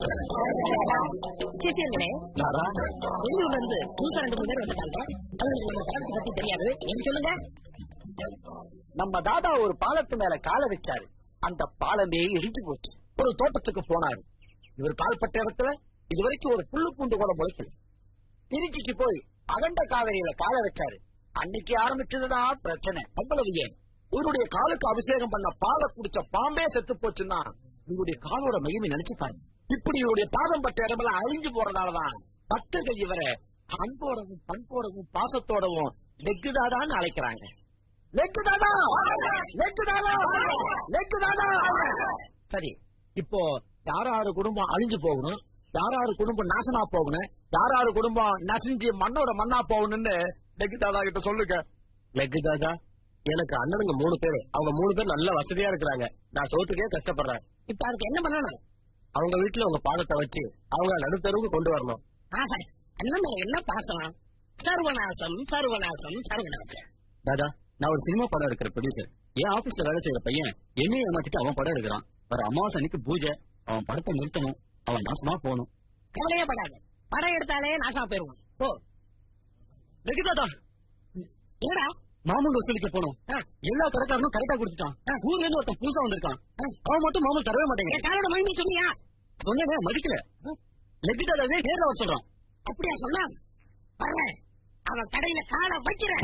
சிசியர்களே வெளியூர்ல இருந்து புதுசா ரெண்டு மூணு பேர் வந்துட்டாங்க அவங்களுக்கு நம்ம பாலத்தை பத்தி தெரியாது எனக்கு சொல்லுங்க நம்ம தாதா ஒரு பாலத்து மேல காலை வச்சாரு அந்த பாலமே இடிஞ்சு போச்சு ஒரு தோட்டத்துக்கு போனாரு இவர் கால்பட்ட இடத்துல இதுவரைக்கும் ஒரு புல்லு பூண்டு கூட முளைக்கல திருச்சிக்கு போய் அகண்ட காவிரியில காலை வச்சாரு அன்னைக்கு ஆரம்பிச்சதுதான் பிரச்சனை அவ்வளவு ஏன் இவருடைய காலுக்கு அபிஷேகம் பண்ண பாலை குடிச்ச பாம்பே செத்து போச்சுன்னா இவருடைய காலோட மகிமை நினைச்சு பாருங்க இப்படி இவருடைய பாதம் பட்ட இடமெல்லாம் அழிஞ்சு போறதாலதான் பக்தர்கள் இவரை அன்போடவும் பண்போடவும் பாசத்தோடவும் லெக்கு தாதான்னு அழைக்கிறாங்க லெக்கு தாதா லெக்கு தாதா லெக்கு தாதா சரி இப்போ யாராரு குடும்பம் அழிஞ்சு போகணும் யாராரு குடும்பம் நாசமா போகணும் யாராரு குடும்பம் நசிஞ்சு மண்ணோட மண்ணா போகணும்னு லெக்கு தாதா கிட்ட சொல்லுங்க லெக்கு தாதா எனக்கு அண்ணனுங்க மூணு பேரு அவங்க மூணு பேர் நல்ல வசதியா இருக்கிறாங்க நான் சோத்துக்கே கஷ்டப்படுறேன் இப்ப அதுக்கு என்ன பண்ணணும் அவங்க வீட்டுல உங்க பாதத்தை வச்சு அவங்க நடுத்தருவுக்கு கொண்டு வரணும் ஆஹா அண்ணன் மேல என்ன பாசம் சர்வநாசம் சர்வநாசம் சர்வநாசம் தாதா நான் ஒரு சினிமா படம் எடுக்கிற ப்ரொடியூசர் என் ஆபீஸ்ல வேலை செய்யற பையன் என்னையும் ஏமாத்திட்டு அவன் படம் எடுக்கிறான் வர அமாவாசை அன்னைக்கு பூஜை அவன் படத்தை நிறுத்தணும் அவன் நாசமா போகணும் கவலையே படாத படம் எடுத்தாலே நாசமா போயிருவான் ஓ வெகு தாதா என்னடா மாமூல் வசூலிக்க போனோம் ஆ. எல்லா கடைக்காரனும் கரெக்டா கொடுத்துட்டான் ஊர்ல இருந்து ஒருத்தன் புதுசா வந்திருக்கான் அவன் மட்டும் மாமூல் தரவே மாட்டேங்க என் காரோட மகிமை சொன்னியா சொன்னேங்க மதிக்கல லெக்கு தாதாவே நேர்ல வர சொல்றான் அப்படியா சொன்னான் வர்றேன் அவன் கடையில காலை வைக்கிறேன்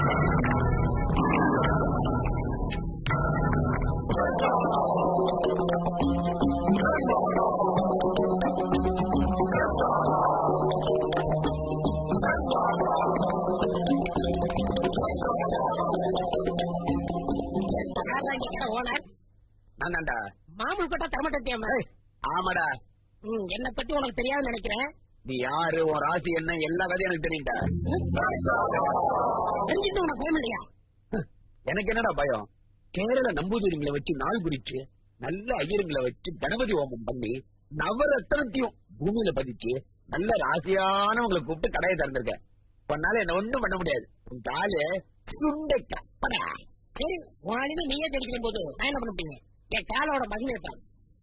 யார்டா இங்க கடை ஓனர் நான் தான்டா மாமூல் கொட்டா தரமாட்டேன் ஆமாடா என்னை பத்தி உனக்கு தெரியாதுன்னு நினைக்கிறேன் நீ யாரு உன் ராசி என்ன எல்லா கதையும் எனக்கு தெரியும்டா தெரிஞ்சுட்டு உனக்கு பயம் இல்லையா எனக்கு என்னடா பயம் கேரள நம்பூதிரிங்களை வச்சு நாள் குறிச்சு நல்ல ஐயருங்களை வச்சு கணபதி ஹோமம் பண்ணி நவரத்தனத்தையும் பூமியில பதிச்சு நல்ல ராசியானவங்களை கூப்பிட்டு கடையை திறந்திருக்கேன் உன்னால என்ன ஒண்ணும் பண்ண முடியாது உன் காலு சுண்டை கப்படா சரி உன் அழிவு நீயே தெரிக்கிற போது நான் என்ன பண்ண முடியும் என் காலோட மகிமை பாரு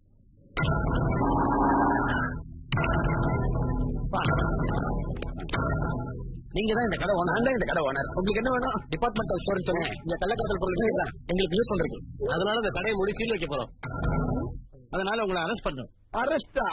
நீங்க தான் இந்த கடை ஓனர் தான் இந்த கடை ஓனர் உங்களுக்கு என்ன வேணும் டிபார்ட்மெண்டல் ஸ்டோர் சொன்னேன் இந்த கள்ளக்கடல் பொருள் தான் எங்களுக்கு யூஸ் பண்றது அதனால இந்த கடையை மூடி சீல் வைக்க போறோம் அதனால உங்களை அரெஸ்ட் பண்றோம் அரெஸ்டா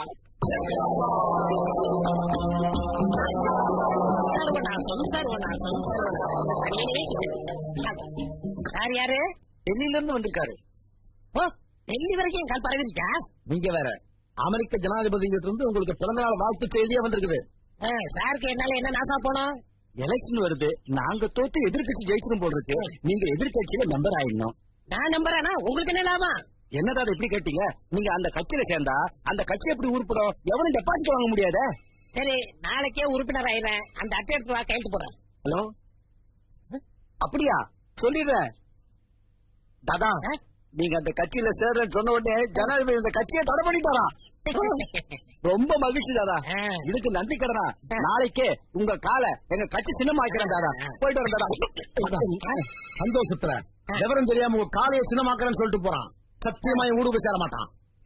சர்வநாசம் சர்வநாசம் சர்வநாசம் அடியே யார் யாரு டெல்லியில இருந்து வந்திருக்காரு ஓ டெல்லி வரைக்கும் என் கால் பரவிருக்கா நீங்க வேற அமெரிக்க ஜனாதிபதி கிட்ட இருந்து உங்களுக்கு பிறந்த நாள் வாழ்த்து செய்தியா வந்திருக்குது சாருக்கு என்னால என்ன நாசா போனோம் எலெக்ஷன் வருது நாங்க தோத்து எதிர்க்கட்சி ஜெயிச்சிடும் போல் இருக்கு நீங்க எதிர்க்கட்சியில மெம்பர் ஆயிடணும் நான் நம்புறேனா உங்களுக்கு என்ன லாபம் என்னடா இப்படி கேட்டீங்க நீங்க அந்த கட்சியில சேர்ந்தா அந்த கட்சி எப்படி உருப்படும் எவனும் டெபாசிட் வாங்க முடியாதே சரி நாளைக்கே உறுப்பினர் ஆயிடுறேன் அந்த அட்டை எடுத்து வா கையெழுத்து போடுறேன் ஹலோ அப்படியா சொல்லிடுறேன் தாதா ஆ? நீங்க அந்த கட்சியில சேர்றேன்னு சொன்ன உடனே ஜனாதிபதி இந்த கட்சியை தடை பண்ணிட்டாரா ரொம்ப மகிழ்ச்சி தாதா ஆ. இதுக்கு நன்றி கடனா நாளைக்கே உங்க காலை எங்க கட்சி சின்னமாக்கிறேன் தாதா போயிட்டு வரேன் தாதா சந்தோஷத்துல விவரம் தெரியாம உங்க காலையை சின்னமாக்குறேன்னு சொல்லிட்டு போறான் சத்தியமா என் ஊருக்கு சேர மாட்டான்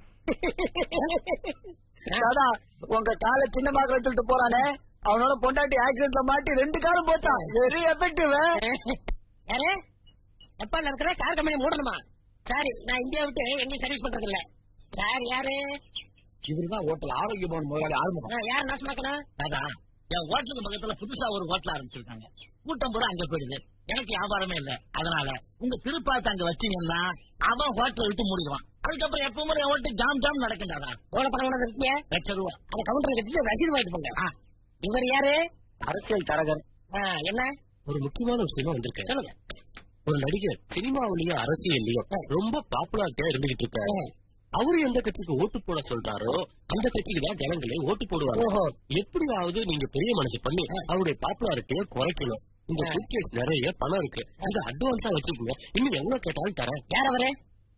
தாதா உங்க காலை சின்னமாக்குறேன்னு சொல்லிட்டு போறானே அவனோட பொண்டாட்டி ஆக்சிடென்ட்ல மாட்டி ரெண்டு காலம் போச்சான் வெரி எஃபெக்டிவ் யாரு ஜப்பான்ல இருக்கிற கார் கம்பெனி மூடணுமா சரி நான் இந்தியா விட்டு எங்கேயும் சர்வீஸ் பண்றது இல்ல சார் யாரு இவருதான் ஹோட்டல் ஆரோக்கிய பவன் முதலாளி ஆரம்பம் ஆ, யார் நாசமாக்கணும் தாதா என் ஹோட்டலுக்கு பக்கத்துல புதுசா ஒரு ஹோட்டல் ஆரம்பிச்சிருக்காங்க கூட்டம் பூரா அங்க போயிடுது எனக்கு வியாபாரமே இல்ல அதனால உங்க திருப்பாத்த அங்க வச்சீங்கன்னா அவன் ஹோட்டலை விட்டு மூடிடுவான் அதுக்கப்புறம் எப்பவும் என் ஹோட்டல் ஜாம் ஜாம் நடக்கும் தாதா எவ்வளவு பணம் கொண்டு இருக்கீங்க லட்ச ரூபா அந்த கவுண்டர் கட்டிட்டு ரசீது வாங்கிட்டு போங்க ஆ, இவர் யாரு அரசியல் தரகர் ஆ, என்ன ஒரு முக்கியமான விஷயமா வந்திருக்கேன் சொல்லுங்க ஒரு நடிகர் சினிமாவிலயும் அரசியல்லயும் ரொம்ப பாப்புலாரிட்டியா இருந்துகிட்டு இருக்காரு அவரு எந்த கட்சிக்கு ஓட்டு போட சொல்றாரோ அந்த கட்சிக்கு தான் ஜனங்களே ஓட்டு போடுவாங்க ஓஹோ எப்படியாவது நீங்க பெரிய மனசு பண்ணி அவருடைய பாப்புலாரிட்டிய குறைக்கணும் இந்த சூட்கேஸ் நிறைய பணம் இருக்கு இத அட்வான்ஸா வச்சுக்கோங்க இன்னும் எவ்வளவு கேட்டாலும் தரேன் யார் அவரு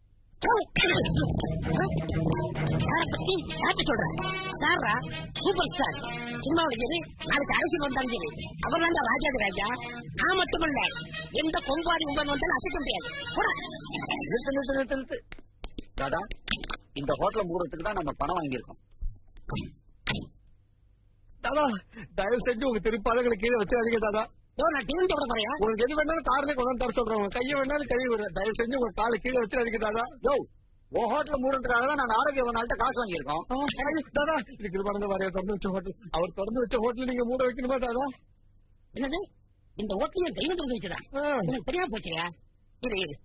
யார பத்தி யார்கிட்ட சொல்ற ஸ்டாரா சூப்பர் ஸ்டார் சினிமாவுக்கு எது நாளைக்கு அரசியல் வந்தாலும் சரி அவர் தான் ராஜாதி ராஜா நான் மட்டுமல்ல எந்த கொம்பாதி உங்கள் வந்தாலும் அசைக்க முடியாது போடா. நிறுத்து நிறுத்து நிறுத்து நிறுத்து தாதா இந்த ஹோட்டல் மூடுறதுக்கு தான் நம்ம பணம் வாங்கியிருக்கோம் தாதா தயவு செஞ்சு உங்க திருப்பாதங்களை கீழே வச்சிடாதீங்க தாதா யோ நான் டிவி விட போறியா உங்களுக்கு எது வேணாலும் கார்ல கொண்டாந்து தர சொல்றேன் உங்க கையை வேணாலும் கை விடுறேன் தயவு செஞ்சு உங்க காலை கீழே வச்சிடாதீங்க தாதா யோ உன் ஹோட்டல் மூடுறதுக்காக தான் நாங்க ஆரோக்கியவனால்ட்ட காசு வாங்கியிருக்கோம் ஐயோ, தாதா இதுக்கு பாருங்க வரைய திறந்து வச்ச ஹோட்டல் அவர் திறந்து வச்ச ஹோட்டல் நீங்க மூட வைக்கணுமா தாதா என்னது இந்த ஓட்டில தெய்வம் திறந்து வச்சுதா ஆ. எனக்கு தெரியாம போச்சுயா இரு இரு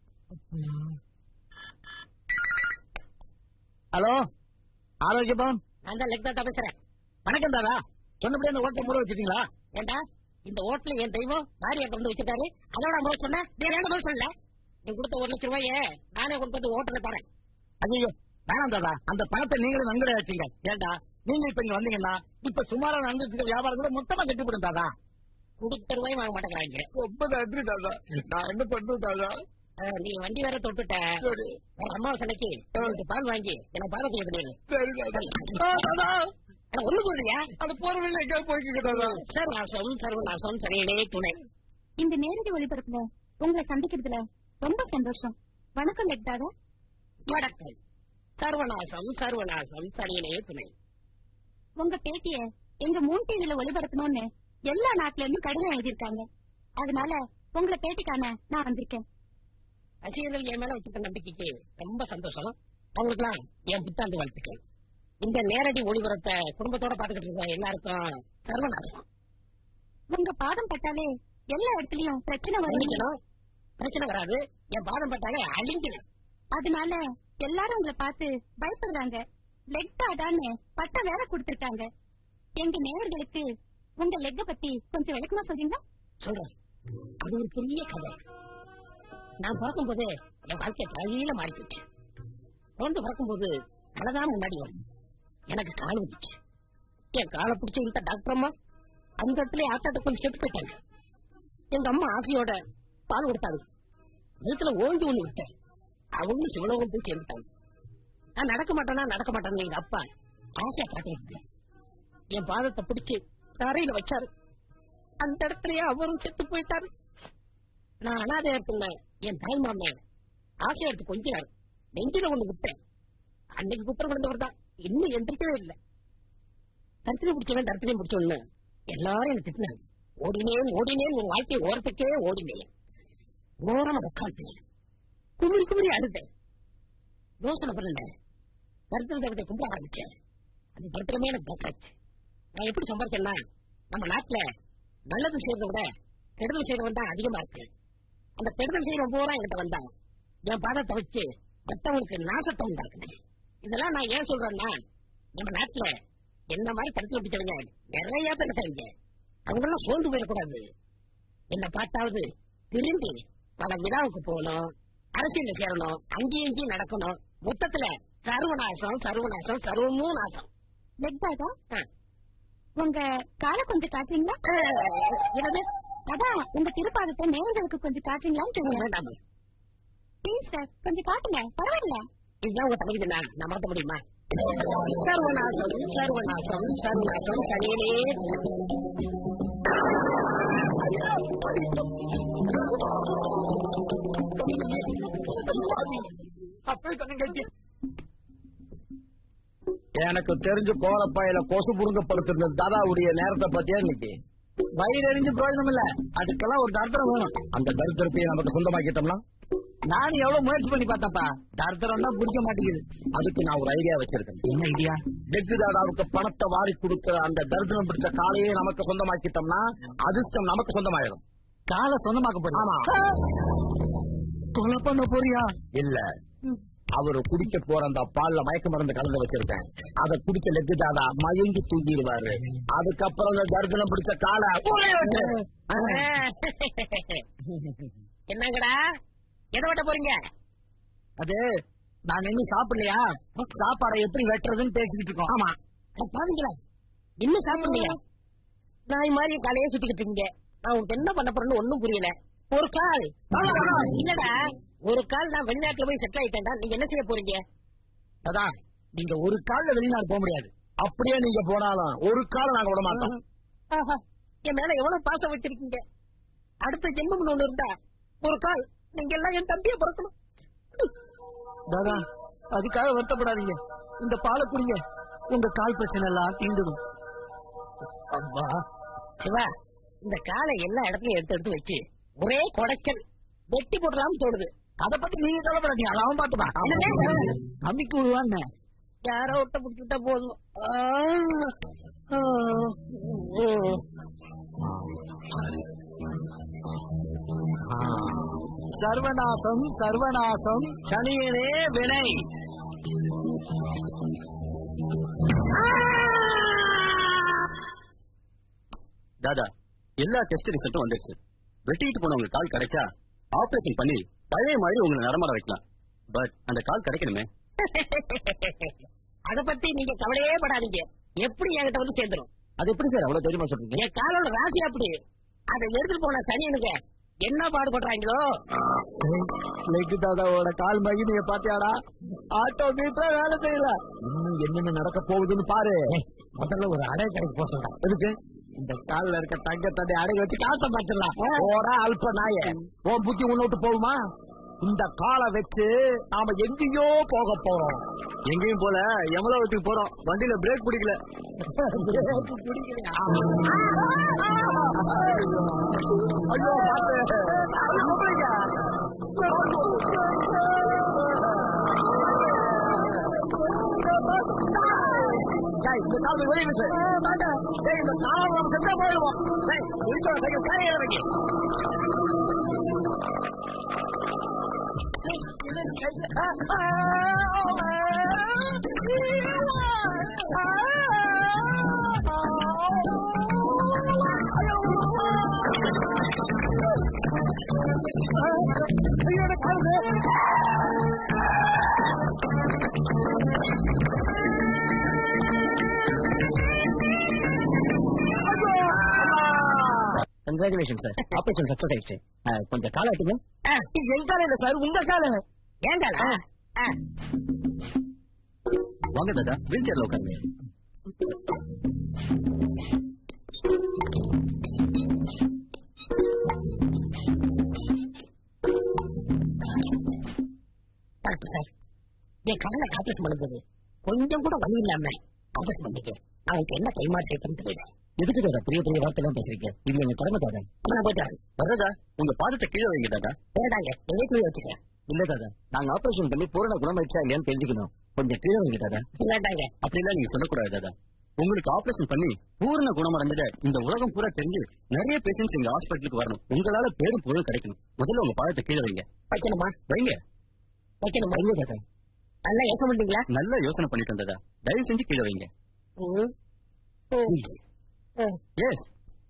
ஹலோ ஆரோக்கியபம் நான் தான் லெக்தாத்தா பேசுறேன் வணக்கம் தாதா சொன்னபடியே அந்த ஹோட்டல் மூட வச்சிட்டீங்களா ஏண்டா இந்த ஓட்டுல என் தெய்வம் வாரியா திறந்து வச்சுட்டாரு அதோட முதல் சொன்ன வேற என்ன முதல் சொல்லல நீ கொடுத்த ஒரு லட்சம் ரூபாயே நானே கொண்டு வந்து ஓட்டுல தரேன் ஐயோ வேணாம் தாதா அந்த பணத்தை நீங்களும் நன்கொடை வச்சீங்க ஏண்டா நீங்க இப்ப இங்க வந்தீங்கன்னா இப்ப சுமாரான அந்தஸ்துக்கு வியாபாரம் கூட மொத்தமா கட்டுப்படும் தாதா கொடுத்த ரூபாய் வாங்க மாட்டேங்கிறாங்க ரொம்ப நன்றி தாதா நான் என்ன பண்றேன் தாதா ஆ, நீ வண்டி வேற தொட்டுட்ட சரி ஒரு அம்மாவாசை அன்னைக்கு எனக்கு பால் வாங்கி எனக்கு பால் செய்ய பண்ணிடு சரி தாதா ஆ, தாதா ஒண்ணு போடுறியா அது போற வழியில எங்க போய்க்குங்க தாதா சர்வாசம் சர்வநாசம் சரியிலே துணை இந்த நேரடி ஒளிபரப்புல உங்களை சந்திக்கிறதுல ரொம்ப சந்தோஷம் வணக்கம் லெக்தாதா வணக்கம் சர்வநாசம் சர்வநாசம் சரியிலே துணை உங்க பேட்டிய எங்க மூன் டிவில ஒளிபரப்பணும்னு எல்லா நாட்டுல இருந்தும் கடிதம் எழுதியிருக்காங்க அதனால உங்களை பேட்டிக்கான நான் வந்திருக்கேன் ரசிகர்கள் என் மேல வச்சிருக்க நம்பிக்கைக்கு ரொம்ப சந்தோஷம் அவங்களுக்குலாம் என் புத்தாண்டு வாழ்த்துக்கள் இந்த நேரடி ஒளிபரப்ப குடும்பத்தோட பாத்துக்கிட்டு இருக்க எல்லாருக்கும் சர்வநாசம் உங்க பாதம் பட்டாலே எல்லா இடத்துலயும் பிரச்சனை வரும் மன்னிக்கணும் பிரச்சனை வராது என் பாதம் பட்டாலே அழிஞ்சிடும் அதனால எல்லாரும் உங்களை பார்த்து பயப்படுறாங்க லெக்தாதான்னு பட்ட வேலை கொடுத்திருக்காங்க எங்க நேயர்களுக்கு உங்க லெக்க பத்தி கொஞ்சம் விளக்கமா சொல்றீங்களா சொல்றேன் அது ஒரு பெரிய கதை நான் பார்க்கும்போதே என் வாழ்க்கை தலையில மாறி போச்சு குழந்தை பிறக்கும்போது தலைதான் முன்னாடி வரும் எனக்கு கால் வந்துச்சு என் காலை பிடிச்சி இழுத்த டாக்டர் அம்மா அந்த இடத்துல ஆத்தாட்ட கொஞ்சம் செத்து போயிட்டாங்க எங்க அம்மா ஆசையோட பால் கொடுத்தாங்க நிலத்துல ஓண்டி ஒண்ணு விட்டேன் அவங்களும் சிவலோகம் போய் சேர்ந்துட்டாங்க நான் நடக்க மாட்டேனா நடக்க மாட்டேன்னு எங்க அப்பா ஆசையா காட்டிட்டு என் பாதத்தை பிடிச்சு தரையில வச்சாரு அந்த இடத்துலயே அவரும் செத்து போயிட்டாரு நான் அனாதையா இருந்தேன் என் தாய் மாமன் ஆசை எடுத்து கொஞ்சினாரு நெஞ்சில ஒண்ணு விட்டேன் அன்னைக்கு குப்பர் கிடந்தவர் தான் இன்னும் எந்திரிக்கவே இல்லை தரத்திலே பிடிச்சவன் தரத்திலே பிடிச்சவன்னு எல்லாரும் என்ன திட்டினாங்க ஓடினேன் ஓடினேன் உன் வாழ்க்கை ஓரத்துக்கே ஓடினேன் ஓரமா உட்காந்து குமிரி குமிரி அழுதேன் யோசனை பண்ணல தரித்திர தேவத்தை கும்பிட ஆரம்பிச்சேன் அந்த தரித்திரமே எனக்கு பசாச்சு நான் எப்படி சம்பாதிச்சேன்னா நம்ம நாட்டுல நல்லது செய்யறதை விட கெடுதல் செய்யறவன் தான் அதிகமா இருக்கு அந்த கெடுதல் செய்யறவன் பூரா என்கிட்ட வந்தான் என் பாதத்தை வச்சு மத்தவங்களுக்கு நாசத்தை உண்டாக்குனேன் இதெல்லாம் நான் ஏன் சொல்றேன்னா நம்ம நாட்டுல என்ன மாதிரி தடுத்து பிடிச்சவங்க நிறைய பேர் இருக்காங்க அவங்க எல்லாம் சோர்ந்து போயிடக்கூடாது என்ன பார்த்தாவது திரும்பி பல விழாவுக்கு போகணும் அரசியல்ல சேரணும் அங்கேயும் இங்கேயும் நடக்கணும் மொத்தத்துல சர்வநாசம் சர்வநாசம் சர்வமும் நாசம் லெக்தாதா ஆ. உங்க காலை கொஞ்சம் காட்டுறீங்களா என்னது அதான் உங்க திருப்பாதத்தை நேயர்களுக்கு கொஞ்சம் காட்டுறீங்களான்னு கேக்குறேன் வேண்டாம் ப்ளீஸ் சார் கொஞ்சம் காட்டுங்க பரவாயில்ல இதுதான் உங்க தகுதினா நான் மாத்த முடியுமா சர்வநாசம் சர்வநாசம் சர்வநாசம் சனியனே அப்பவே சொன்னீங்க எனக்கு தெரிஞ்சு கோலப்பாயில கொசு புடுங்கப்படுத்திருந்த தாதாவுடைய நேரத்தை பத்தியா இன்னைக்கு வயிறு எரிஞ்சு பிரயோஜனம் இல்ல அதுக்கெல்லாம் ஒரு தரித்திரம் வேணும் அந்த தரித்திரத்தையே நமக்கு சொந்தமாக்கிட்டோம்னா நானும் எவ்வளவு முயற்சி பண்ணி பார்த்தப்பா தரித்திரம் தான் பிடிக்க மாட்டேங்குது அதுக்கு நான் ஒரு ஐடியா வச்சிருக்கேன் என்ன ஐடியா வெகு தாதாவுக்கு பணத்தை வாரி கொடுக்கிற அந்த தரித்திரம் பிடிச்ச காலையே நமக்கு சொந்தமாக்கிட்டோம்னா அதிர்ஷ்டம் நமக்கு சொந்தமாயிடும் காலை சொந்தமாக்க போறீங்க ஆமா கொலை பண்ண போறியா இல்ல அவரு குடிக்க போற அந்த பால்ல மயக்க மருந்து கலந்து வச்சிருக்கேன் அத குடிச்ச லெக்கு தாதா மயங்கி தூங்கிடுவாரு அதுக்கப்புறம் அந்த தர்தனம் பிடிச்ச காலை ஊரே விட்டு. என்னங்கடா எதை வெட்ட போறீங்க அது நாங்க இன்னும் சாப்பிடலையா சாப்பாடை எப்படி வெட்டுறதுன்னு பேசிக்கிட்டு இருக்கோம் ஆமா அட பாருங்களா இன்னும் சாப்பிடுறீங்க நாய் மாதிரி காலையே சுத்திக்கிட்டு இருக்கீங்க நான் உங்களுக்கு என்ன பண்ண போறேன்னு ஒண்ணும் புரியல ஒரு கால் இல்லடா ஒரு கால் நான் வெளிநாட்டுல போய் செட்டில் ஆயிட்டேன்டா நீங்க என்ன செய்ய போறீங்க அதான் நீங்க ஒரு கால்ல வெளிநாடு போக முடியாது அப்படியே நீங்க போனாலும் ஒரு கால நாங்க விட மாட்டோம் ஆஹா, என் மேல எவ்வளவு பாசம் வச்சிருக்கீங்க அடுத்த ஜென்மம் ஒண்ணு இருந்தா ஒரு கால் நீங்க எல்லாம் என் தம்பியை பிறக்கணும் தாதா அதுக்காக வருத்தப்படாதீங்க இந்த பாலை குடிங்க உங்க கால் பிரச்சனை எல்லாம் தீந்துடும் அப்பா சிவா இந்த காலை எல்லா இடத்துலயும் எடுத்து எடுத்து வச்சு ஒரே குடைச்சல் வெட்டி போடலாம்னு தோணுது அத பத்தி நீங்க கவலைப்படாதீங்க அது அவன் பாத்துப்பா அம்மிக்கு விடுவான்னு யாரோ விட்ட பிடிச்சிட்டா போதும் ஆ, ஆ, ஓ. சர்வநாசம் சர்வநாசம் சனியனே வினை தாதா எல்லா டெஸ்ட் ரிசல்ட்டும் வந்துருச்சு வெட்டிட்டு போனவங்க கால் கிடைச்சா ஆபரேஷன் பண்ணி பழைய மாதிரி உங்களை நடமாட வைக்கலாம் பட் அந்த கால் கிடைக்கணுமே அத பத்தி நீங்க கவலையே படாதீங்க எப்படி என்கிட்ட வந்து சேர்ந்துரும் அது எப்படி சார் அவ்வளவு தைரியமா சொல்றீங்க என் காலோட ராசி அப்படி அதை எடுத்துட்டு போன சனியனுங்க என்ன பாடுபடுறாங்களோ லெக் தாதாவோட கால் மகி நீங்க பாத்தியாடா ஆட்டோ மீட்டரா வேலை செய்யல இன்னும் என்னென்ன நடக்க போகுதுன்னு பாரு முதல்ல ஒரு அடை கடைக்கு போக சொல்றேன் எதுக்கு இந்த கால்ல இருக்க தங்க தண்ணி அடகு வச்சு காசை பார்த்துடலாம் ஓரா அல்ப நாய உன் புத்தி உன்னை விட்டு போகுமா இந்த காலை வச்சு நாம எங்கேயோ போக போறோம் எங்கேயும் போல எமலோகத்துக்கு போறோம் வண்டியில பிரேக் பிடிக்கல பிடிக்கலையா ஐயோ டேய், இந்த காலத்துக்கு வெளியே வீசு. டேய், இந்த காலம் நம்ம செத்தா போயிடுவோம். டேய், இருக்கிற கையை கையை வைங்க. கங்க்ராச்சுலேஷன் சார் ஆபரேஷன் சக்சஸ் ஆயிடுச்சு அஹ், கொஞ்சம் கால் ஆட்டுங்க என் காலம் இல்ல சார் உங்க காலம் ஏண்டாளா வாங்க தாதா வீல் சேர்ல உட்காருங்க டாக்டர் சார் என் கடலை ஆபரேஷன் பண்ணும்போது கொஞ்சம் கூட வலி இல்லாம ஆபரேஷன் பண்ணிக்க அவனுக்கு என்ன கைமாறு சேர்க்கணும் தெரியல எதுக்கு தாதா பெரிய பெரிய வார்த்தை பேசுறீங்க இது எங்க கடமை தாதா அப்ப நான் போயிட்டு வரேன் வர்றதா உங்க பாதத்தை கீழே வைங்க தாதா வேண்டாங்க என் வீட்டுல வச்சுக்கிறேன் இல்ல தாதா நாங்க ஆபரேஷன் பண்ணி பூரண குணமாயிடுச்சா இல்லையான்னு தெரிஞ்சுக்கணும் கொஞ்சம் கீழே வைங்க தாதா வேண்டாங்க அப்படிலாம் நீங்க சொல்லக்கூடாது தாதா உங்களுக்கு ஆபரேஷன் பண்ணி பூரண குணமடைஞ்சத இந்த உலகம் பூரா தெரிஞ்சு நிறைய பேஷண்ட்ஸ் எங்க ஹாஸ்பிட்டலுக்கு வரணும் உங்களால பேரும் புகழும் கிடைக்கணும் முதல்ல உங்க பாதத்தை கீழே வைங்க வைக்கணுமா வைங்க வைக்கணுமா வைங்க தாதா நல்லா யோசனை பண்ணிட்டீங்களா நல்லா யோசனை பண்ணிட்டு வந்ததா தயவு செஞ்சு கீழே வைங்க ம். ம். ப்ளீஸ் ம். எஸ்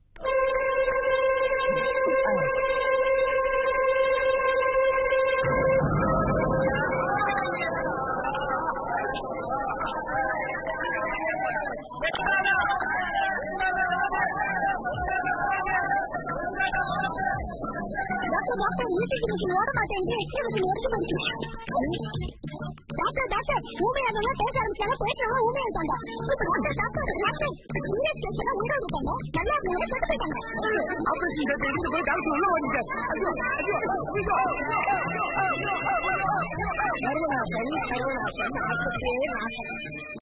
டாக்டர் டாக்டர் ஈசிக்கு மிஷின் ஓட மாட்டேங்குது எக்ஸ்ரே மிஷின் எடுத்து போயிடுச்சு டாக்டர் டாக்டர் ஊமையாதவங்க பேச ஆரம்பிச்சாங்க பேசினவங்க ஊமையாயிட்டாங்க டாக்டர் டாக்டர் டாக்டர் சீரியஸ் பேசுனா உயிரோடு இருக்காங்க நல்லா இருந்தவங்க செத்து போயிட்டாங்க ஆபரேஷன் தேட்டர் இருந்து போய் டாக்டர் உள்ள வந்துட்டார் ஐயோ ஐயோ ஐயோ சர்வநாசம் சர்வநாசம் ஆஸ்பத்திரியே நாசம்